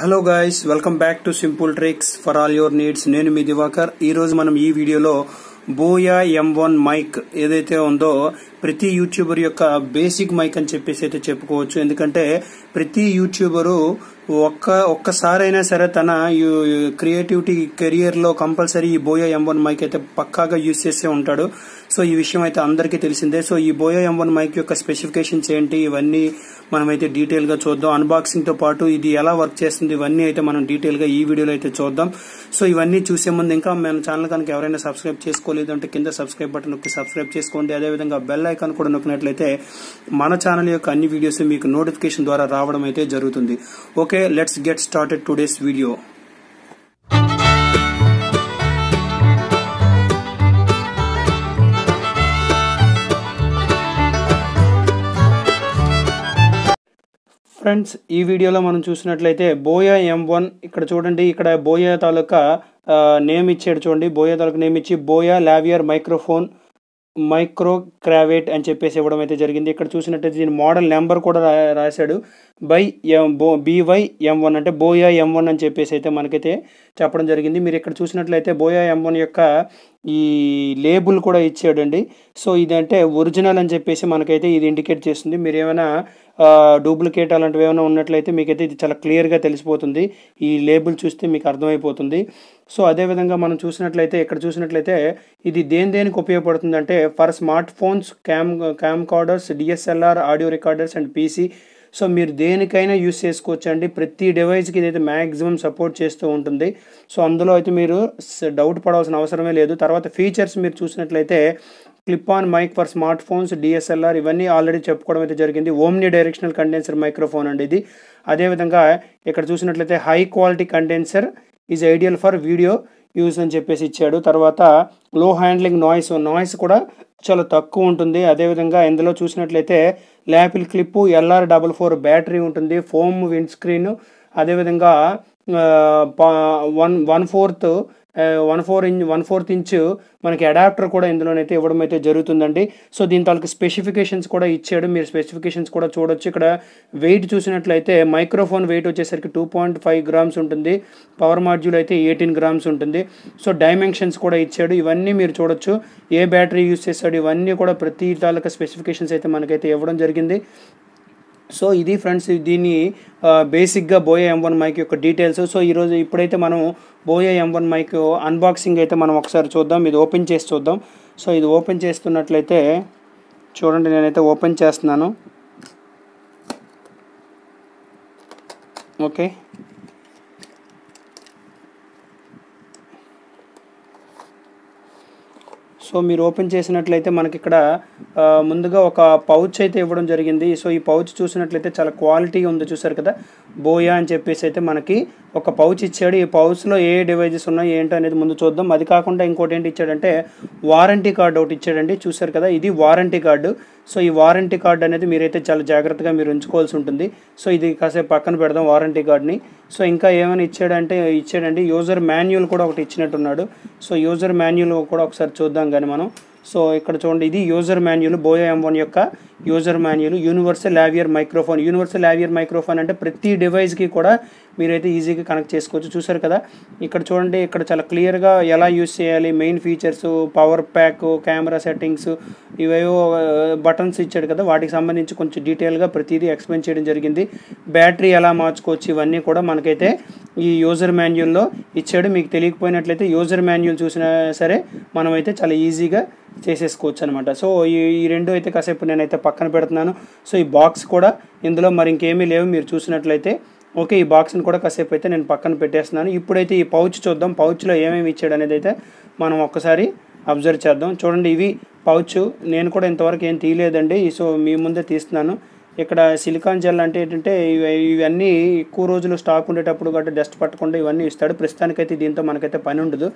Hello guys welcome back to simple tricks for all your needs నేను మీ దివాకర్ ఈ రోజు మనం ఈ వీడియోలో బోయా ఎం వన్ మైక్ ఏదైతే ఉందో ప్రతి యూట్యూబర్ యొక్క బేసిక్ మైక్ అని చెప్పేసి అయితే చెప్పుకోవచ్చు ఎందుకంటే ప్రతి యూట్యూబరు ఒక్క ఒక్కసారైనా సరే తన క్రియేటివిటీ కెరియర్ లో కంపల్సరీ ఈ బోయా ఎం వన్ మైక్ అయితే పక్కాగా యూజ్ చేసే ఉంటాడు సో ఈ విషయం అయితే అందరికీ తెలిసిందే సో ఈ బోయా ఎం వన్ మైక్ యొక్క స్పెసిఫికేషన్స్ ఏంటి ఇవన్నీ మనమైతే డీటెయిల్ గా చూద్దాం అన్బాక్సింగ్ తో పాటు ఇది ఎలా వర్క్ చేస్తుంది ఇవన్నీ అయితే మనం డీటెయిల్ గా ఈ వీడియోలో అయితే చూద్దాం సో ఇవన్నీ చూసే ముందు ఇంకా మన ఛానల్ కనుక ఎవరైనా సబ్స్క్రైబ్ చేసుకోలేదు అంటే కింద సబ్స్క్రైబ్ బటన్ నొక్కి సబ్స్క్రైబ్ చేసుకోండి అదేవిధంగా బెల్ ఐకాన్ కూడా నొక్కినట్లయితే మన ఛానల్ యొక్క అన్ని వీడియోస్ మీకు నోటిఫికేషన్ ద్వారా రావడం అయితే జరుగుతుంది okay let's get started today's video friends ఈ వీడియోలో మనం చూసినట్లయితే బోయా ఎం వన్ ఇక్కడ చూడండి ఇక్కడ బోయా తాలూకా నేమ్ ఇచ్చాడు చూడండి బోయా తాలూకా నేమ్ ఇచ్చి Boya lavalier microphone micro cravat అని చెప్పేసి ఇవ్వడం అయితే జరిగింది ఇక్కడ చూసినట్టయితే దీని మోడల్ నెంబర్ కూడా రా- రాశాడు బై ఎం బో బీవై ఎం వన్ అంటే బోయా ఎం వన్ అని చెప్పేసి అయితే మనకైతే చెప్పడం జరిగింది మీరు ఇక్కడ చూసినట్లయితే బోయా ఎం వన్ యొక్క ఈ లేబుల్ కూడా ఇచ్చాడండి సో ఇదంటే ఒరిజినల్ అని చెప్పేసి మనకైతే ఇది ఇండికేట్ చేస్తుంది మీరు ఏమైనా డూప్లికేట్ అలాంటివి ఏమైనా ఉన్నట్లయితే మీకైతే ఇది చాలా క్లియర్గా తెలిసిపోతుంది ఈ లేబుల్ చూస్తే మీకు అర్థమైపోతుంది సో అదేవిధంగా మనం చూసినట్లయితే ఇక్కడ చూసినట్లయితే ఇది దేని దేనికి ఉపయోగపడుతుంది అంటే for smart phones cam camcorders DSLR audio recorders and PC so మీరు దేనికైనా యూస్ చేసుకోవచ్చు అండి ప్రతి డివైస్కి ఇదైతే మ్యాక్సిమం సపోర్ట్ చేస్తూ ఉంటుంది సో అందులో అయితే మీరు డౌట్ పడాల్సిన అవసరమే లేదు తర్వాత ఫీచర్స్ మీరు చూసినట్లయితే clip on mic for smart phones DSLR ఇవన్నీ ఆల్రెడీ చెప్పుకోవడం అయితే జరిగింది ఓమ్ని డైరెక్షనల్ కండెన్సర్ మైక్రోఫోన్ అండి ఇది అదేవిధంగా ఇక్కడ చూసినట్లయితే high quality condenser is ideal for video use అని చెప్పేసి ఇచ్చాడు తర్వాత లో హ్యాండ్లింగ్ నాయిస్ నాయిస్ కూడా చాలా తక్కువ ఉంటుంది అదేవిధంగా ఇందులో చూసినట్లయితే lapel clip LR double four battery ఉంటుంది ఫోమ్ విండ్ స్క్రీన్ అదేవిధంగా one one fourth one four inch one fourth inch మనకి అడాప్టర్ కూడా ఇందులోనైతే ఇవ్వడం అయితే జరుగుతుందండి సో దీని తాలూకు స్పెసిఫికేషన్స్ కూడా ఇచ్చాడు మీరు స్పెసిఫికేషన్స్ కూడా చూడొచ్చు ఇక్కడ వెయిట్ చూసినట్లయితే మైక్రోఫోన్ వెయిట్ వచ్చేసరికి టూ పాయింట్ ఫైవ్ గ్రామ్స్ ఉంటుంది పవర్ మాడ్యూల్ అయితే ఎయిటీన్ గ్రామ్స్ ఉంటుంది సో డైమెన్షన్స్ కూడా ఇచ్చాడు ఇవన్నీ మీరు చూడొచ్చు ఏ బ్యాటరీ యూస్ చేస్తాడు ఇవన్నీ కూడా ప్రతి తాలూకా స్పెసిఫికేషన్స్ అయితే మనకైతే ఇవ్వడం జరిగింది సో ఇది ఫ్రెండ్స్ దీన్ని బేసిక్గా బోయా ఎం వన్ మైక్ యొక్క డీటెయిల్స్ సో ఈరోజు ఇప్పుడైతే మనం Boya M one mic unboxing అయితే మనం ఒకసారి చూద్దాం ఇది ఓపెన్ చేసి చూద్దాం సో ఇది ఓపెన్ చేస్తున్నట్లయితే చూడండి నేనైతే ఓపెన్ చేస్తున్నాను ఓకే సో మీరు ఓపెన్ చేసినట్లయితే మనకి ఇక్కడ ఆ, ముందుగా ఒక పౌచ్ అయితే ఇవ్వడం జరిగింది సో ఈ పౌచ్ చూసినట్లయితే చాలా క్వాలిటీ ఉంది చూసారు కదా బోయా అని చెప్పేసి అయితే మనకి ఒక పౌచ్ ఇచ్చాడు ఈ పౌచ్లో ఏ డివైజెస్ ఉన్నాయి ఏంటో అనేది ముందు చూద్దాం అది కాకుండా ఇంకోటి ఏంటి ఇచ్చాడంటే వారంటీ కార్డు ఒకటి ఇచ్చాడండి చూసారు కదా ఇది వారంటీ కార్డు సో ఈ వారంటీ కార్డు అనేది మీరైతే చాలా జాగ్రత్తగా మీరు ఉంచుకోవాల్సి ఉంటుంది సో ఇది కాసేపు పక్కన పెడదాం వారంటీ కార్డ్ని సో ఇంకా ఏమైనా ఇచ్చాడంటే ఇచ్చాడండి యూజర్ మాన్యువల్ కూడా ఒకటి ఇచ్చినట్టున్నాడు సో యూజర్ మాన్యువల్ కూడా ఒకసారి చూద్దాం కానీ మనం సో ఇక్కడ చూడండి ఇది user manual Boya M one యొక్క user manual universal lavalier microphone universal lavalier microphone అంటే ప్రతి డివైస్కి కూడా మీరైతే ఈజీగా కనెక్ట్ చేసుకోవచ్చు చూసారు కదా ఇక్కడ చూడండి ఇక్కడ చాలా క్లియర్గా ఎలా యూస్ చేయాలి main features power pack camera settings ఇవేవో బటన్స్ ఇచ్చాడు కదా వాటికి సంబంధించి కొంచెం డీటెయిల్గా ప్రతిదీ ఎక్స్ప్లెయిన్ చేయడం జరిగింది బ్యాటరీ ఎలా మార్చుకోవచ్చు ఇవన్నీ కూడా మనకైతే ఈ యూజర్ మాన్యువల్లో ఇచ్చాడు మీకు తెలియకపోయినట్లయితే యూజర్ మాన్యువల్ చూసినా సరే మనమైతే చాలా ఈజీగా చేసేసుకోవచ్చు అనమాట సో ఈ ఈ రెండు అయితే కాసేపు నేనైతే పక్కన పెడుతున్నాను సో ఈ బాక్స్ కూడా ఇందులో మరి ఇంకేమీ లేవు మీరు చూసినట్లయితే ఓకే ఈ బాక్స్ని కూడా కాసేపు అయితే నేను పక్కన పెట్టేస్తున్నాను ఇప్పుడైతే ఈ పౌచ్ చూద్దాం పౌచ్లో ఏమేమి ఇచ్చాడు అనేది అయితే మనం ఒక్కసారి అబ్జర్వ్ చేద్దాం చూడండి ఇవి పౌచ్ నేను కూడా ఇంతవరకు ఏం తీయలేదండి సో మీ ముందే తీస్తున్నాను ఇక్కడ సిలికాన్ జెల్ అంటే ఏంటంటే ఇవి- ఇవన్నీ ఎక్కువ రోజులు స్టాక్ ఉండేటప్పుడు గట్రా డస్ట్ పట్టకుండా ఇవన్నీ ఇస్తాడు ప్రస్తుతానికైతే దీంతో మనకైతే పని ఉండదు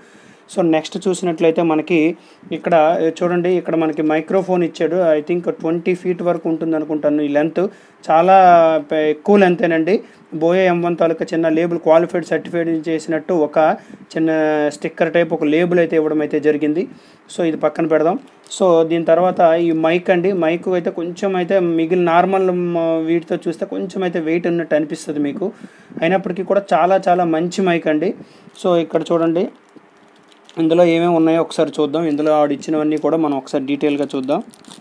సో నెక్స్ట్ చూసినట్లయితే మనకి ఇక్కడ ఏ, చూడండి ఇక్కడ మనకి మైక్రోఫోన్ ఇచ్చాడు ఐ థింక్ ట్వంటీ ఫీట్ వరకు ఉంటుంది అనుకుంటాను ఈ లెంత్ చాలా పె- ఎక్కువ లెంతేనండి బోయే ఎం వన్ తాలూకా చిన్న లేబుల్ క్వాలిఫైడ్ సర్టిఫైడ్ చేసినట్టు ఒక చిన్న స్టిక్కర్ టైప్ ఒక లేబుల్ అయితే ఇవ్వడం అయితే జరిగింది సో ఇది పక్కన పెడదాం సో దీని తర్వాత ఈ మైక్ అండి మైక్ అయితే కొంచెం అయితే మిగిలిన నార్మల్ వీటితో చూస్తే కొంచెం అయితే వెయిట్ ఉన్నట్టు అనిపిస్తుంది మీకు అయినప్పటికీ కూడా చాలా చాలా మంచి మైక్ అండి సో ఇక్కడ చూడండి ఇందులో ఏమేమి ఉన్నాయో ఒకసారి చూద్దాం ఇందులో ఆవిడ ఇచ్చినవన్నీ కూడా మనం ఒకసారి డీటెయిల్గా చూద్దాం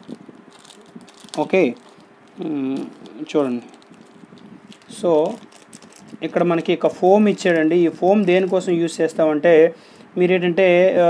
ఓకే మ్, చూడండి సో ఇక్కడ మనకి ఒక ఫోమ్ ఇచ్చాడండి ఈ ఫోమ్ దేనికోసం యూస్ చేస్తామంటే మీరు ఏంటంటే ఆ,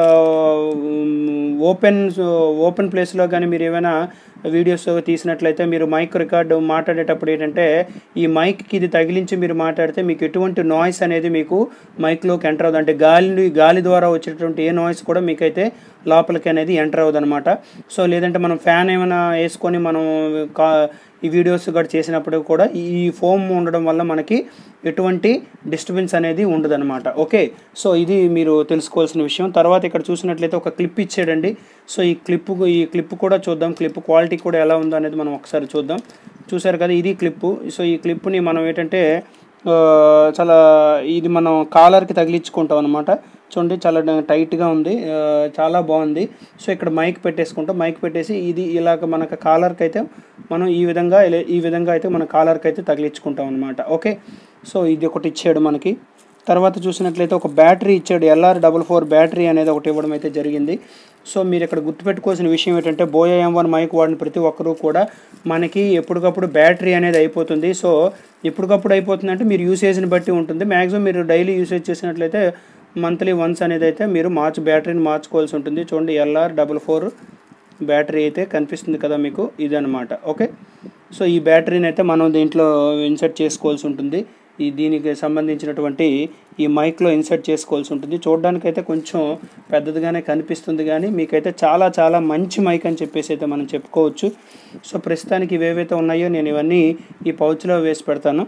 ఓపెన్ ఓపెన్ ప్లేస్లో కానీ మీరు ఏమైనా వీడియోస్ తీసినట్లయితే మీరు మైక్ రికార్డు మాట్లాడేటప్పుడు ఏంటంటే ఈ మైక్కి ఇది తగిలించి మీరు మాట్లాడితే మీకు ఎటువంటి నాయిస్ అనేది మీకు మైక్లోకి ఎంటర్ అవ్వదు అంటే గాలి గాలి ద్వారా వచ్చేటటువంటి ఏ నాయిస్ కూడా మీకైతే లోపలికి అనేది ఎంటర్ అవ్వదు అనమాట సో లేదంటే మనం ఫ్యాన్ ఏమైనా వేసుకొని మనం కా ఈ వీడియోస్ కూడా చేసినప్పుడు కూడా ఈ ఫోమ్ ఉండడం వల్ల మనకి ఎటువంటి డిస్టర్బెన్స్ అనేది ఉండదన్నమాట ఓకే సో ఇది మీరు తెలుసుకోవాల్సిన విషయం తర్వాత ఇక్కడ చూసినట్లయితే ఒక క్లిప్ ఇచ్చాడండి సో ఈ క్లిప్ ఈ క్లిప్ కూడా చూద్దాం క్లిప్ క్వాలిటీ కూడా ఎలా ఉందో అనేది మనం ఒకసారి చూద్దాం చూసారు కదా ఇది క్లిప్పు సో ఈ క్లిప్ని మనం ఏంటంటే ఆ, చాలా ఇది మనం కాలర్కి తగిలించుకుంటాం అనమాట చూడండి చాలా టైట్గా ఉంది ఆ, చాలా బాగుంది సో ఇక్కడ మైక్ పెట్టేసుకుంటాం మైక్ పెట్టేసి ఇది ఇలాగ మనకు కాలర్కి అయితే మనం ఈ విధంగా ఇలా- ఈ విధంగా అయితే మన కాలర్కి అయితే తగిలించుకుంటాం అనమాట ఓకే సో ఇది ఒకటి ఇచ్చాడు మనకి తర్వాత చూసినట్లయితే ఒక బ్యాటరీ ఇచ్చాడు ఎల్ఆర్ డబల్ ఫోర్ బ్యాటరీ అనేది ఒకటి ఇవ్వడం అయితే జరిగింది సో మీరు ఇక్కడ గుర్తుపెట్టుకోవాల్సిన విషయం ఏంటంటే బోయా ఎం వన్ మైక్ వాడిన ప్రతి ఒక్కరూ కూడా మనకి ఎప్పటికప్పుడు బ్యాటరీ అనేది అయిపోతుంది సో ఎప్పటికప్పుడు అయిపోతుంది అంటే మీరు యూసేజ్ని బట్టి ఉంటుంది మ్యాక్సిమం మీరు డైలీ యూసేజ్ చేసినట్లయితే మంత్లీ వన్స్ అనేది అయితే మీరు మార్చ్ బ్యాటరీని మార్చుకోవాల్సి ఉంటుంది చూడండి ఎల్ఆర్ డబల్ ఫోర్ బ్యాటరీ అయితే కనిపిస్తుంది కదా మీకు ఇదనమాట ఓకే సో ఈ బ్యాటరీని అయితే మనం దీంట్లో ఇన్సర్ట్ చేసుకోవాల్సి ఉంటుంది ఈ దీనికి సంబంధించినటువంటి ఈ మైక్లో ఇన్సర్ట్ చేసుకోవాల్సి ఉంటుంది చూడడానికి అయితే కొంచెం పెద్దదిగానే కనిపిస్తుంది కానీ మీకైతే చాలా చాలా మంచి మైక్ అని చెప్పేసి అయితే మనం చెప్పుకోవచ్చు సో ప్రస్తుతానికి ఇవేవైతే ఉన్నాయో నేను ఇవన్నీ ఈ పౌచ్లో వేసి పెడతాను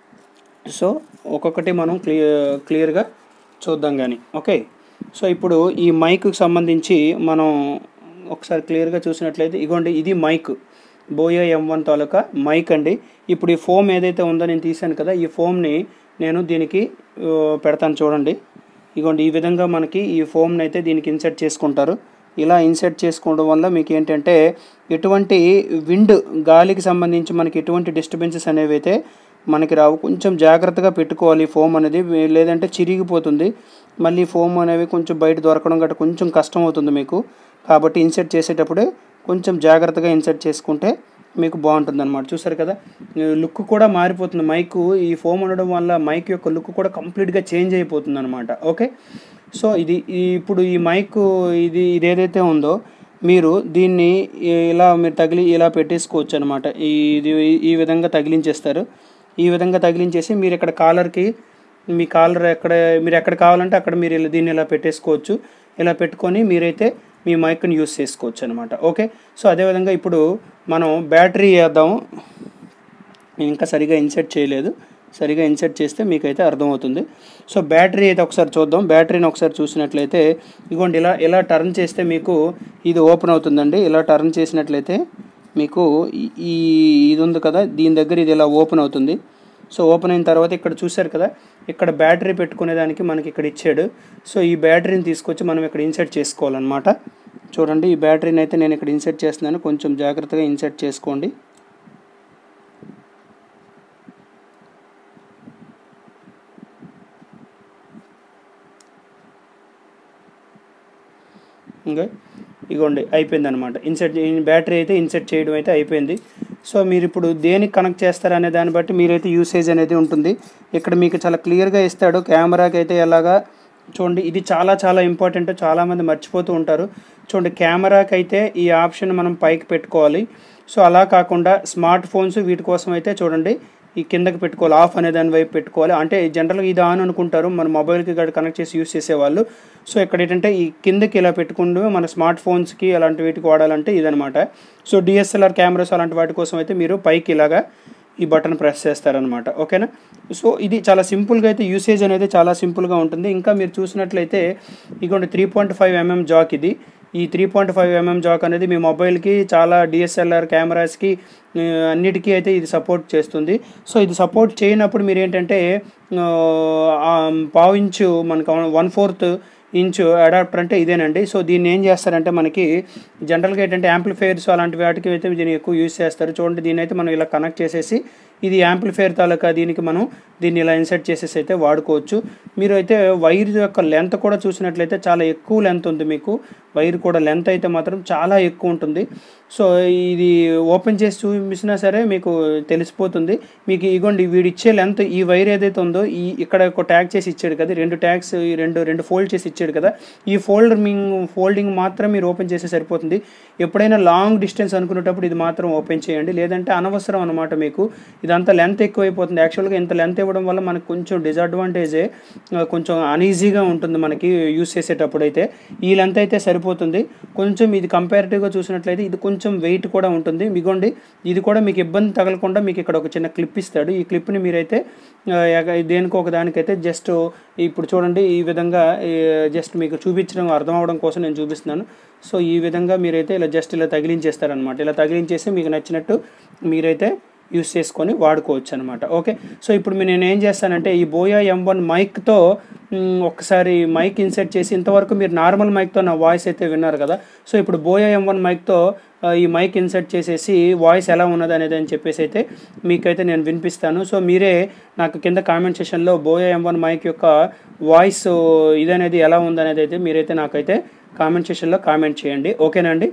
సో ఒక్కొక్కటి మనం క్లియర్ క్లియర్గా చూద్దాం కానీ ఓకే సో ఇప్పుడు ఈ మైక్కి సంబంధించి మనం ఒకసారి క్లియర్గా చూసినట్లయితే ఇగోండి ఇది మైక్ బోయో ఎం వన్ తాలూకా మైక్ అండి ఇప్పుడు ఈ ఫోమ్ ఏదైతే ఉందో నేను తీసాను కదా ఈ ఫోమ్ని నేను దీనికి ఆ, పెడతాను చూడండి ఇగోండి ఈ విధంగా మనకి ఈ ఫోమ్ని అయితే దీనికి ఇన్సర్ట్ చేసుకుంటారు ఇలా ఇన్సర్ట్ చేసుకోవడం వల్ల మీకు ఏంటంటే ఎటువంటి విండ్ గాలికి సంబంధించి మనకి ఎటువంటి డిస్టర్బెన్సెస్ అనేవి అయితే మనకి రావు కొంచెం జాగ్రత్తగా పెట్టుకోవాలి ఈ ఫోమ్ అనేది వే- లేదంటే చిరిగిపోతుంది మళ్ళీ ఫోమ్ అనేవి కొంచెం బయట దొరకడం గట్రా కొంచెం కష్టం అవుతుంది మీకు కాబట్టి ఇన్సర్ట్ చేసేటప్పుడే కొంచెం జాగ్రత్తగా ఇన్సర్ట్ చేసుకుంటే మీకు బాగుంటుంది అనమాట చూసారు కదా లుక్ కూడా మారిపోతుంది మైక్ ఈ ఫోమ్ ఉండడం వల్ల మైక్ యొక్క లుక్ కూడా కంప్లీట్గా చేంజ్ అయిపోతుంది అనమాట ఓకే సో ఇది ఈ ఇప్పుడు ఈ మైక్ ఇది ఇది ఏదైతే ఉందో మీరు దీన్ని ఇలా మీరు తగిలి ఇలా పెట్టేసుకోవచ్చు అనమాట ఇది ఈ విధంగా తగిలించేస్తారు ఈ విధంగా తగిలించేసి మీరు ఇక్కడ కాలర్కి మీ కాలర్ ఎక్కడ మీరు ఎక్కడ కావాలంటే అక్కడ మీరు ఇలా దీన్ని ఇలా పెట్టేసుకోవచ్చు ఇలా పెట్టుకొని మీరైతే మీ మైక్ని యూస్ చేసుకోవచ్చు అనమాట ఓకే సో అదేవిధంగా ఇప్పుడు మనం బ్యాటరీ వేద్దాం నేను ఇంకా సరిగా ఇన్సర్ట్ చేయలేదు సరిగా ఇన్సర్ట్ చేస్తే మీకైతే అర్థమవుతుంది సో బ్యాటరీ అయితే ఒకసారి చూద్దాం బ్యాటరీని ఒకసారి చూసినట్లయితే ఇగోండి ఇలా ఇలా టర్న్ చేస్తే మీకు ఇది ఓపెన్ అవుతుందండి ఇలా టర్న్ చేసినట్లయితే మీకు ఈ- ఈ ఇది ఉంది కదా దీని దగ్గర ఇది ఇలా ఓపెన్ అవుతుంది సో ఓపెన్ అయిన తర్వాత ఇక్కడ చూశారు కదా ఇక్కడ బ్యాటరీ పెట్టుకునేదానికి మనకి ఇక్కడ ఇచ్చాడు సో ఈ బ్యాటరీని తీసుకొచ్చి మనం ఇక్కడ ఇన్సర్ట్ చేసుకోవాలన్నమాట చూడండి ఈ బ్యాటరీని అయితే నేను ఇక్కడ ఇన్సర్ట్ చేస్తున్నాను కొంచెం జాగ్రత్తగా ఇన్సర్ట్ చేసుకోండి ఇంకా ఇగోండి అయిపోయింది అనమాట ఇన్సెట్ బ్యాటరీ అయితే ఇన్సెట్ చేయడం అయితే అయిపోయింది సో మీరు ఇప్పుడు దేనికి కనెక్ట్ చేస్తారనే దాన్ని బట్టి మీరైతే యూసేజ్ అనేది ఉంటుంది ఇక్కడ మీకు చాలా క్లియర్గా ఇస్తాడు కెమెరాకి అయితే ఎలాగా చూడండి ఇది చాలా చాలా ఇంపార్టెంట్ చాలామంది మర్చిపోతూ ఉంటారు చూడండి కెమెరాకి అయితే ఈ ఆప్షన్ మనం పైకి పెట్టుకోవాలి సో అలా కాకుండా స్మార్ట్ ఫోన్స్ వీటి కోసం అయితే చూడండి ఈ కిందకి పెట్టుకోవాలి ఆఫ్ అనే దాని వైపు పెట్టుకోవాలి అంటే జనరల్గా ఇది ఆన్ అనుకుంటారు మన మొబైల్కి గడ కనెక్ట్ చేసి యూస్ చేసేవాళ్ళు సో ఇక్కడ ఏంటంటే ఈ కిందకి ఇలా పెట్టుకుంటూ మన స్మార్ట్ ఫోన్స్కి అలాంటి వీటికి వాడాలంటే ఇదనమాట సో డిఎస్ఎల్ఆర్ కెమెరాస్ అలాంటి వాటి కోసం అయితే మీరు పైకి ఇలాగా ఈ బటన్ ప్రెస్ చేస్తారనమాట ఓకేనా సో ఇది చాలా సింపుల్గా అయితే యూసేజ్ అనేది చాలా సింపుల్గా ఉంటుంది ఇంకా మీరు చూసినట్లయితే ఇదిగోండి three point five mm jack ఇది ఈ three point five mm jack అనేది మీ మొబైల్కి చాలా డిఎస్ఎల్ఆర్ కెమెరాస్కి ఆ, అన్నిటికీ అయితే ఇది సపోర్ట్ చేస్తుంది సో ఇది సపోర్ట్ చేయనప్పుడు మీరు ఏంటంటే ఆ, ఆ పావు ఇంచు మనకు వన్ ఫోర్త్ ఇంచు అడాప్టర్ అంటే ఇదేనండి సో దీన్ని ఏం చేస్తారంటే మనకి జనరల్గా ఏంటంటే యాంప్లిఫైర్స్ అలాంటి వాటికి అయితే దీన్ని ఎక్కువ యూజ్ చేస్తారు చూడండి దీన్ని అయితే మనం ఇలా కనెక్ట్ చేసేసి ఇది యాంప్లిఫైర్ తాలూకా దీనికి మనం దీన్ని ఇలా ఇన్సర్ట్ చేసేసి అయితే వాడుకోవచ్చు మీరు అయితే వైర్ యొక్క లెంత్ కూడా చూసినట్లయితే చాలా ఎక్కువ లెంత్ ఉంది మీకు వైర్ కూడా లెంత్ అయితే మాత్రం చాలా ఎక్కువ ఉంటుంది సో ఇది ఓపెన్ చేసి చూపించినా సరే మీకు తెలిసిపోతుంది మీకు ఇగోండి వీడు ఇచ్చే లెంత్ ఈ వైర్ ఏదైతే ఉందో ఈ ఇక్కడ ఒక ట్యాగ్ చేసి ఇచ్చాడు కదా రెండు ట్యాగ్స్ ఈ రెండు రెండు ఫోల్డ్ చేసి ఇచ్చాడు కదా ఈ ఫోల్డర్ మీ ఫోల్డింగ్ మాత్రం మీరు ఓపెన్ చేస్తే సరిపోతుంది ఎప్పుడైనా లాంగ్ డిస్టెన్స్ అనుకునేటప్పుడు ఇది మాత్రం ఓపెన్ చేయండి లేదంటే అనవసరం అనమాట మీకు ఇదంతా లెంత్ ఎక్కువైపోతుంది యాక్చువల్గా ఇంత లెంత్ ఇవ్వడం వల్ల మనకు కొంచెం డిసడ్వాంటేజే ఆ, కొంచెం అనీజీగా ఉంటుంది మనకి యూస్ చేసేటప్పుడు అయితే ఈ లెంత్ అయితే సరిపోతుంది కొంచెం ఇది కంపారిటివ్గా చూసినట్లయితే ఇది కొంచెం వెయిట్ కూడా ఉంటుంది మిగోండి ఇది కూడా మీకు ఇబ్బంది తగలకుండా మీకు ఇక్కడ ఒక చిన్న క్లిప్ ఇస్తాడు ఈ క్లిప్ని మీరైతే ఆ, ఎగ- దేనికో ఒక దానికైతే జస్ట్ ఇప్పుడు చూడండి ఈ విధంగా జస్ట్ మీకు చూపించడం అర్థం అవడం కోసం నేను చూపిస్తున్నాను సో ఈ విధంగా మీరైతే ఇలా జస్ట్ ఇలా తగిలించేస్తారనమాట ఇలా తగిలించేసి మీకు నచ్చినట్టు మీరైతే యూస్ చేసుకొని వాడుకోవచ్చు అనమాట ఓకే సో ఇప్పుడు మీ- నేను ఏం చేస్తానంటే ఈ బోయా ఎం వన్ మైక్తో ఒకసారి మైక్ ఇన్సెట్ చేసి ఇంతవరకు మీరు నార్మల్ మైక్తో నా వాయిస్ అయితే విన్నారు కదా సో ఇప్పుడు బోయా ఎం వన్ మైక్తో ఆ, ఈ మైక్ ఇన్సర్ట్ చేసేసి వాయిస్ ఎలా ఉన్నది అనేది అని చెప్పేసి అయితే మీకైతే నేను వినిపిస్తాను సో మీరే నాకు కింద కామెంట్ సెషన్లో బోయా ఎం వన్ మైక్ యొక్క వాయిస్ ఇదనేది ఎలా ఉందనేది అయితే మీరైతే నాకైతే కామెంట్ సెషన్లో కామెంట్ చేయండి ఓకేనా అండి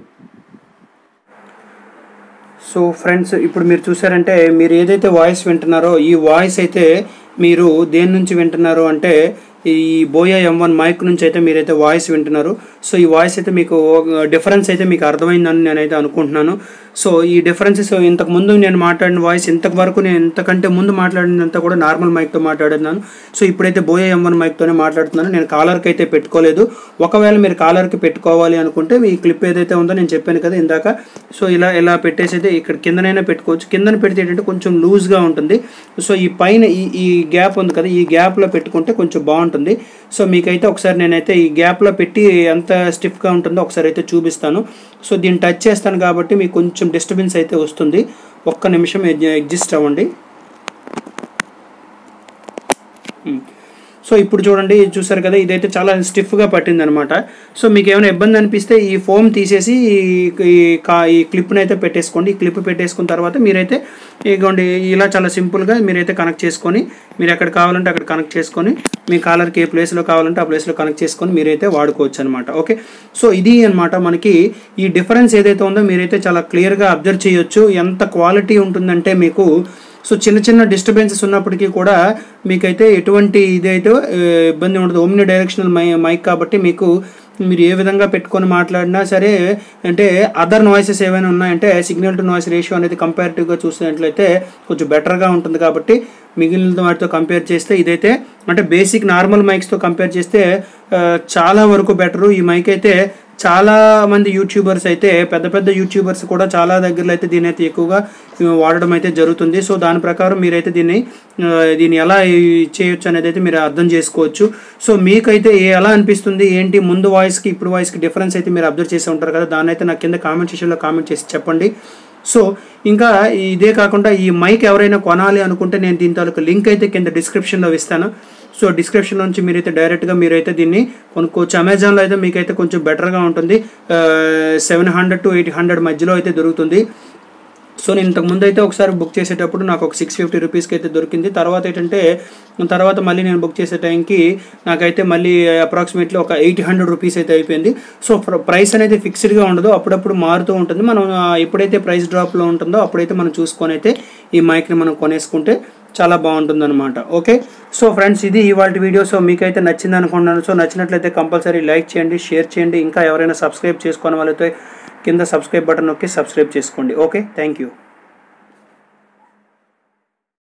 సో ఫ్రెండ్స్ ఇప్పుడు మీరు చూసారంటే మీరు ఏదైతే వాయిస్ వింటున్నారో ఈ వాయిస్ అయితే మీరు దేని నుంచి వింటున్నారు అంటే ఈ బోయా ఎం వన్ మైక్ నుంచి అయితే మీరైతే వాయిస్ వింటున్నారు సో ఈ వాయిస్ అయితే మీకు డిఫరెన్స్ అయితే మీకు అర్థమైందని నేనైతే అనుకుంటున్నాను సో ఈ డిఫరెన్సెస్ ఇంతకు ముందు నేను మాట్లాడిన వాయిస్ ఇంతకు వరకు నేను ఇంతకంటే ముందు మాట్లాడినంత కూడా నార్మల్ మైక్తో మాట్లాడుతున్నాను సో ఇప్పుడైతే బోయా ఎం వన్ మైక్తోనే మాట్లాడుతున్నాను నేను కాలర్కి అయితే పెట్టుకోలేదు ఒకవేళ మీరు కాలర్కి పెట్టుకోవాలి అనుకుంటే ఈ క్లిప్ ఏదైతే ఉందో నేను చెప్పాను కదా ఇందాక సో ఇలా ఇలా పెట్టేసి అయితే ఇక్కడ కిందనైనా పెట్టుకోవచ్చు కిందన పెడితే ఏంటంటే కొంచెం లూజ్గా ఉంటుంది సో ఈ పైన ఈ ఈ గ్యాప్ ఉంది కదా ఈ గ్యాప్లో పెట్టుకుంటే కొంచెం బాగుంటుంది సో మీకైతే ఒకసారి నేనైతే ఈ గ్యాప్లో పెట్టి ఎంత స్టిఫ్గా ఉంటుందో ఒకసారి అయితే చూపిస్తాను సో దీన్ని టచ్ చేస్తాను కాబట్టి మీకు కొంచెం డిస్టర్బెన్స్ అయితే వస్తుంది ఒక్క నిమిషం ఎగ్జిస్ట్ అవ్వండి ఉమ్. సో ఇప్పుడు చూడండి ఇది చూసారు కదా ఇదైతే చాలా స్టిఫ్గా పట్టింది అనమాట సో మీకు ఏమైనా ఇబ్బంది అనిపిస్తే ఈ ఫోమ్ తీసేసి ఈ- ఈ కా ఈ క్లిప్ని అయితే పెట్టేసుకోండి ఈ క్లిప్ పెట్టేసుకున్న తర్వాత మీరైతే ఇదిగోండి ఇలా చాలా సింపుల్గా మీరైతే కనెక్ట్ చేసుకొని మీరు ఎక్కడ కావాలంటే అక్కడ కనెక్ట్ చేసుకొని మీ కాలర్కి ఏ ప్లేస్లో కావాలంటే ఆ ప్లేస్లో కనెక్ట్ చేసుకొని మీరైతే వాడుకోవచ్చు అనమాట ఓకే సో ఇది అన్నమాట మనకి ఈ డిఫరెన్స్ ఏదైతే ఉందో మీరైతే చాలా క్లియర్గా అబ్జర్వ్ చేయొచ్చు ఎంత క్వాలిటీ ఉంటుందంటే మీకు సో చిన్న చిన్న డిస్టర్బెన్సెస్ ఉన్నప్పటికీ కూడా మీకైతే ఎటువంటి ఇదైతే ఆ, ఇబ్బంది ఉండదు ఓమ్ని డైరెక్షనల్ మై మైక్ కాబట్టి మీకు మీరు ఏ విధంగా పెట్టుకొని మాట్లాడినా సరే అంటే అదర్ నాయిసెస్ ఏమైనా ఉన్నాయంటే సిగ్నల్ టు నాయిస్ రేషియో అనేది కంపారిటివ్గా చూసినట్లయితే కొంచెం బెటర్గా ఉంటుంది కాబట్టి మిగిలిన వాటితో కంపేర్ చేస్తే ఇదైతే అంటే బేసిక్ నార్మల్ మైక్స్తో కంపేర్ చేస్తే ఆ, చాలా వరకు బెటరు ఈ మైక్ అయితే చాలా మంది యూట్యూబర్స్ అయితే పెద్ద పెద్ద యూట్యూబర్స్ కూడా చాలా దగ్గరలో అయితే దీని అయితే ఎక్కువగా ఆ, వాడడం అయితే జరుగుతుంది సో దాని ప్రకారం మీరైతే దీన్ని ఆ, దీన్ని ఎలా ఈ- చేయొచ్చు అనేది అయితే మీరు అర్థం చేసుకోవచ్చు సో మీకైతే ఏ- ఎలా అనిపిస్తుంది ఏంటి ముందు వాయిస్కి ఇప్పుడు వాయిస్కి డిఫరెన్స్ అయితే మీరు అబ్జర్వ్ చేసి ఉంటారు కదా దాన్ని అయితే నాకు కింద కామెంట్ సెక్షన్లో కామెంట్ చేసి చెప్పండి సో ఇంకా ఇదే కాకుండా ఈ మైక్ ఎవరైనా కొనాలి అనుకుంటే నేను దీని తాలూకు లింక్ అయితే కింద డిస్క్రిప్షన్లో ఇస్తాను సో డిస్క్రిప్షన్ నుంచి మీరైతే డైరెక్ట్గా మీరైతే దీన్ని కొనుక్కోవచ్చు అమెజాన్లో అయితే మీకైతే కొంచెం బెటర్గా ఉంటుంది seven hundred to eight hundred మధ్యలో అయితే దొరుకుతుంది సో నేను ఇంతకు ముందు అయితే ఒకసారి బుక్ చేసేటప్పుడు నాకు ఒక సిక్స్ ఫిఫ్టీ రూపీస్కి అయితే దొరికింది తర్వాత ఏంటంటే తర్వాత మళ్ళీ నేను బుక్ చేసే టైంకి నాకైతే మళ్ళీ అప్రాక్సిమేట్లీ ఒక ఎయిట్ హండ్రెడ్ రూపీస్ అయితే అయిపోయింది సో ప్రైస్ అనేది ఫిక్స్డ్గా ఉండదు అప్పుడప్పుడు మారుతూ ఉంటుంది మనం ఆ, ఎప్పుడైతే ప్రైస్ డ్రాప్లో ఉంటుందో అప్పుడైతే మనం చూసుకొని అయితే ఈ మైక్ని మనం కొనేసుకుంటే చాలా బాగుంటుందన్నమాట ఓకే సో ఫ్రెండ్స్ ఇది ఇవాళ వీడియో సో మీకైతే నచ్చింది అనుకుంటున్నాను సో నచ్చినట్లయితే కంపల్సరీ లైక్ చేయండి షేర్ చేయండి ఇంకా ఎవరైనా సబ్స్క్రైబ్ చేసుకునే వాళ్ళైతే కింద సబ్స్క్రైబ్ బటన్ నొక్కి సబ్స్క్రైబ్ చేసుకోండి ఓకే థ్యాంక్ యూ